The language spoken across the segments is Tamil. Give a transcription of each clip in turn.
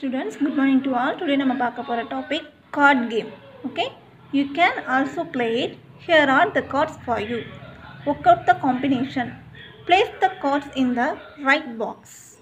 students good morning to all today நம்ம பார்க்க போகிற topic card game okay you can also play it here are the cards for you work out the combination place the cards in the right box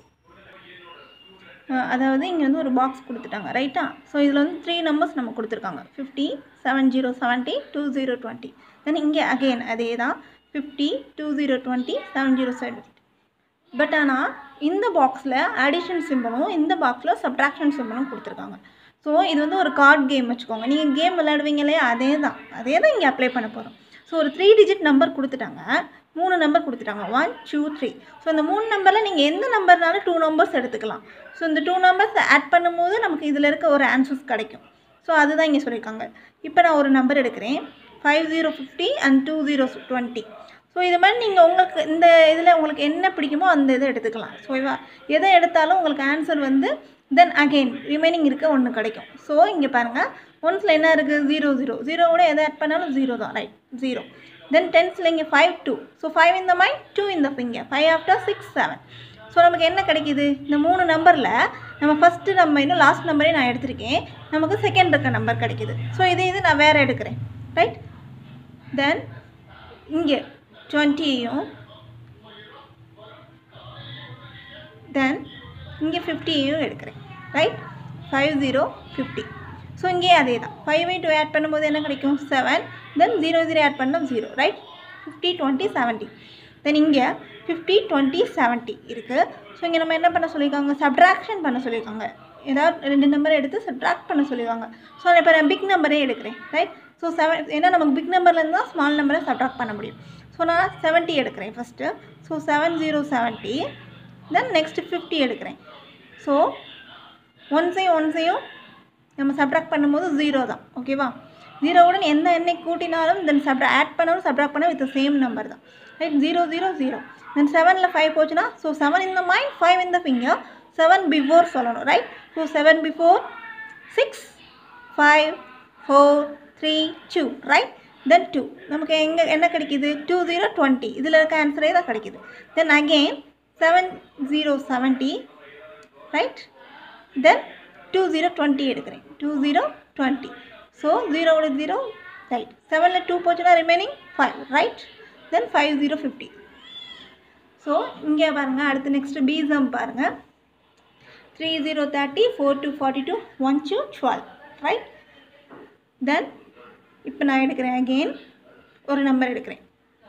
அஹ் அதாவது இங்கே வந்து ஒரு பாக்ஸ் கொடுத்துட்டாங்க ரைட்டா ஸோ இதில் வந்து த்ரீ நம்பர்ஸ் நம்ம கொடுத்துருக்காங்க fifty seven zero seventy two zero twenty then இங்கே அகெயின் அதே தான் fifty two zero twenty seven zero seventy but ஆனால் இந்த பாக்ஸில் அடிஷன் சிம்பிளும் இந்த பாக்ஸில் சப்ட்ராக்ஷன் சிம்பிளும் கொடுத்துருக்காங்க ஸோ இது வந்து ஒரு கார்ட் கேம் வச்சுக்கோங்க நீங்கள் கேம் விளையாடுவீங்க இல்லையா அதே தான் அதே தான் இங்கே அப்ளை பண்ண போகிறோம் ஸோ ஒரு த்ரீ டிஜிட் நம்பர் கொடுத்துட்டாங்க மூணு நம்பர் கொடுத்துட்டாங்க ஒன் டூ த்ரீ ஸோ இந்த மூணு நம்பரில் நீங்கள் எந்த நம்பர்னாலும் டூ நம்பர்ஸ் எடுத்துக்கலாம் ஸோ இந்த டூ நம்பர்ஸ் ஆட் பண்ணும்போது நமக்கு இதில் இருக்க ஒரு ஆன்சர்ஸ் கிடைக்கும் ஸோ அதுதான் இங்கே சொல்லியிருக்காங்க இப்போ நான் ஒரு நம்பர் எடுக்கிறேன் five zero fifty and two zero twenty so இது மாதிரி நீங்கள் உங்களுக்கு இந்த இதில் உங்களுக்கு என்ன பிடிக்குமோ அந்த இதை எடுத்துக்கலாம் ஸோ இவா எதை எடுத்தாலும் உங்களுக்கு ஆன்சர் வந்து தென் அகெயின் ரிமைனிங் இருக்க ஒன்று கிடைக்கும் ஸோ இங்கே பாருங்கள் ஒன்ஸில் என்ன இருக்குது ஜீரோ ஜீரோ ஜீரோவோட எதை ஆட் பண்ணாலும் ஜீரோ தான் ரைட் ஜீரோ தென் டென்ஸில் இங்கே ஃபைவ் டூ ஸோ ஃபைவ் இந்த மைண்ட் டூ இந்த finger five after six seven so நமக்கு என்ன கிடைக்குது இந்த மூணு நம்பரில் நம்ம ஃபஸ்ட்டு நம்ம இன்னும் லாஸ்ட் நம்பரே நான் எடுத்திருக்கேன் நமக்கு செகண்ட் இருக்க நம்பர் கிடைக்குது ஸோ இது இது நான் வேறு எடுக்கிறேன் ரைட் தென் இங்கே டுவெண்ட்டியையும் தென் இங்கே ஃபிஃப்டியையும் எடுக்கிறேன் right five zero fifty so இங்கேயே அதே தான் ஃபைவ் டூ ஆட் பண்ணும்போது என்ன கிடைக்கும் seven then zero zero add பண்ணால் zero right fifty twenty seventy then இங்கே ஃபிஃப்டி டுவெண்ட்டி செவன்ட்டி இருக்குது ஸோ இங்கே நம்ம என்ன பண்ண சொல்லியிருக்காங்க சப்ட்ராக்ஷன் பண்ண சொல்லியிருக்காங்க ஏதாவது ரெண்டு நம்பரை எடுத்து சப்ட்ராக்ட் பண்ண சொல்லியிருக்காங்க ஸோ நான் இப்போ நான் பிக் நம்பரே எடுக்கிறேன் ரைட் ஸோ செவன் ஏன்னா நமக்கு பிக் நம்பர்லேருந்து தான் ஸ்மால் நம்பரை சப்ட்ராக்ட் பண்ண முடியும் ஸோ நான் செவன்ட்டி எடுக்கிறேன் first so seven zero seventy then next fifty எடுக்கிறேன் ஸோ ஒன்ஸையும் ஒன்ஸையும் நம்ம சப்ட்ராக்ட் பண்ணும்போது ஜீரோ தான் ஓகேவா ஜீரோவுடன் எந்த எண்ணெய் கூட்டினாலும் தென் சப்ட்ரா ஆட் பண்ணாலும் சப்ட்ராக்ட் பண்ண வித் சேம் நம்பர் தான் right zero zero zero then செவனில் ஃபைவ் போச்சுன்னா ஸோ செவன் இந்த மைண்ட் ஃபைவ் இந்த ஃபிங்கர் செவன் பிஃபோர் சொல்லணும் right so seven before six five four three two right then two நமக்கு எங்கே என்ன கிடைக்குது டூ ஜீரோ டுவெண்ட்டி இதில் இருக்க ஆன்சரே தான் கிடைக்குது then again seven zero seventy right then two zero twenty எடுக்கிறேன் டூ ஜீரோ டுவெண்ட்டி ஸோ ஜீரோவோட ஜீரோ ரைட் செவனில் டூ போச்சுன்னா remaining five right then five zero fifty so இங்கே பாருங்கள் அடுத்து நெக்ஸ்ட்டு பீசம் பாருங்கள் three zero thirty four two forty two one two twelve right then இப்போ நான் எடுக்கிறேன் அகெயின் ஒரு நம்பர் எடுக்கிறேன்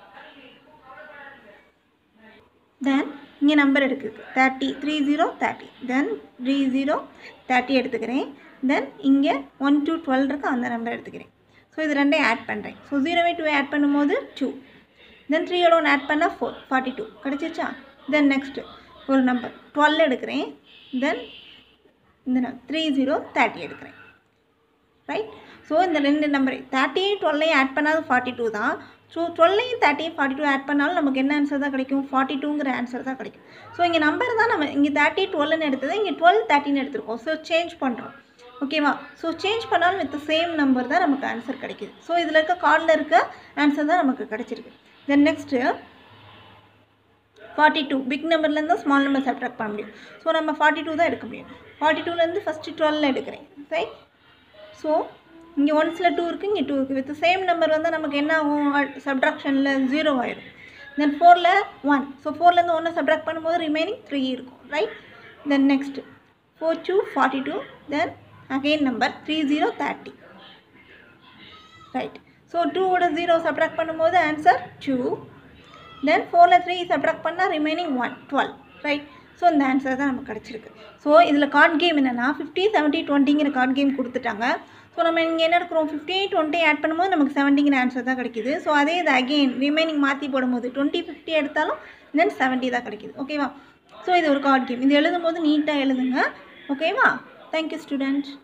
தென் இங்கே நம்பர் எடுக்குது thirty three zero thirty then three zero thirty எடுத்துக்கிறேன் தென் இங்கே ஒன் டூ டுவெல் இருக்கு அந்த நம்பர் எடுத்துக்கிறேன் ஸோ இது ரெண்டையும் ஆட் பண்ணுறேன் ஸோ ஜீரோவே டூ ஆட் பண்ணும்போது டூ தென் த்ரீயோட ஒன்று ஆட் பண்ணால் ஃபோர் ஃபார்ட்டி டூ கிடச்சிச்சா தென் நெக்ஸ்ட்டு ஒரு நம்பர் டுவெல் எடுக்கிறேன் தென் இந்த த்ரீ ஜீரோ தேர்ட்டி எடுக்கிறேன் ரைட் ஸோ இந்த ரெண்டு நம்பர் தேர்ட்டியும் டுவெல்லையும் ஆட் பண்ணாது ஃபார்ட்டி டூ தான் ஸோ டுவெல்லையும் தேர்ட்டியும் ஃபார்ட்டி டூ ஆட் பண்ணாலும் நமக்கு என்ன ஆன்சர் தான் கிடைக்கும் ஃபார்ட்டி டூங்கிற ஆன்சர் தான் கிடைக்கும் ஸோ இங்கே நம்பர் தான் நம்ம இங்கே தேர்ட்டி டுவெல்னு எடுத்தது இங்கே டுவெல் தேர்ட்டின்னு எடுத்திருக்கோம் ஸோ சேஞ்ச் பண்ணுறோம் ஓகேவா ஸோ சேஞ்ச் பண்ணாலும் வித் சேம் நம்பர் தான் நமக்கு ஆன்சர் கிடைக்குது ஸோ இதில் இருக்க கார்டில் இருக்க ஆன்சர் தான் நமக்கு கிடைச்சிருக்கு then next forty two big நம்பர்லேருந்து ஸ்மால் நம்பர் சப்ட்ராக்ட் பண்ண முடியும் ஸோ நம்ம ஃபார்ட்டி டூ தான் எடுக்க முடியும் ஃபார்ட்டி டூலேருந்து ஃபஸ்ட்டு டுவெல் எடுக்கிறேன் ரைட் ஸோ இங்கே ஒன்ஸில் டூ இருக்குது இங்கே டூ இருக்குது வித் சேம் நம்பர் வந்து நமக்கு என்ன ஆகும் சப்ட்ராக்ஷனில் ஜீரோ ஆயிடும் தென் ஃபோரில் ஒன் ஸோ ஃபோர்லேருந்து ஒன்று சப்ட்ராக்ட் பண்ணும்போது ரிமைனிங் த்ரீ இருக்கும் right then next four two forty two then again number three zero thirty right so டூவோட ஜீரோ சப்ட்ராக்ட் பண்ணும்போது ஆன்சர் டூ தென் ஃபோரில் த்ரீ சப்ட்ராக்ட் பண்ணால் remaining one twelve right so இந்த ஆன்சர் தான் நமக்கு கிடச்சிருக்கு ஸோ இதில் கார்ட் கேம் என்னென்னா ஃபிஃப்டி செவன்ட்டி டுவெண்ட்டிங்கிற கார்ட் கேம் கொடுத்துட்டாங்க ஸோ நம்ம இங்கே என்ன எடுக்கிறோம் ஃபிஃப்டி டுவெண்ட்டி ஆட் பண்ணும்போது நமக்கு செவன்ட்டிங்கிற ஆன்சர் தான் கிடைக்குது ஸோ அதே இது அகெயின் ரிமைனிங் மாற்றி போடும்போது டுவெண்ட்டி ஃபிஃப்டி எடுத்தாலும் தென் செவன்ட்டி தான் கிடைக்குது ஓகேவா ஸோ இது ஒரு கார்ட் கேம் இது எழுதும்போது நீட்டாக எழுதுங்க ஓகேவா தேங்க்யூ ஸ்டூடெண்ட்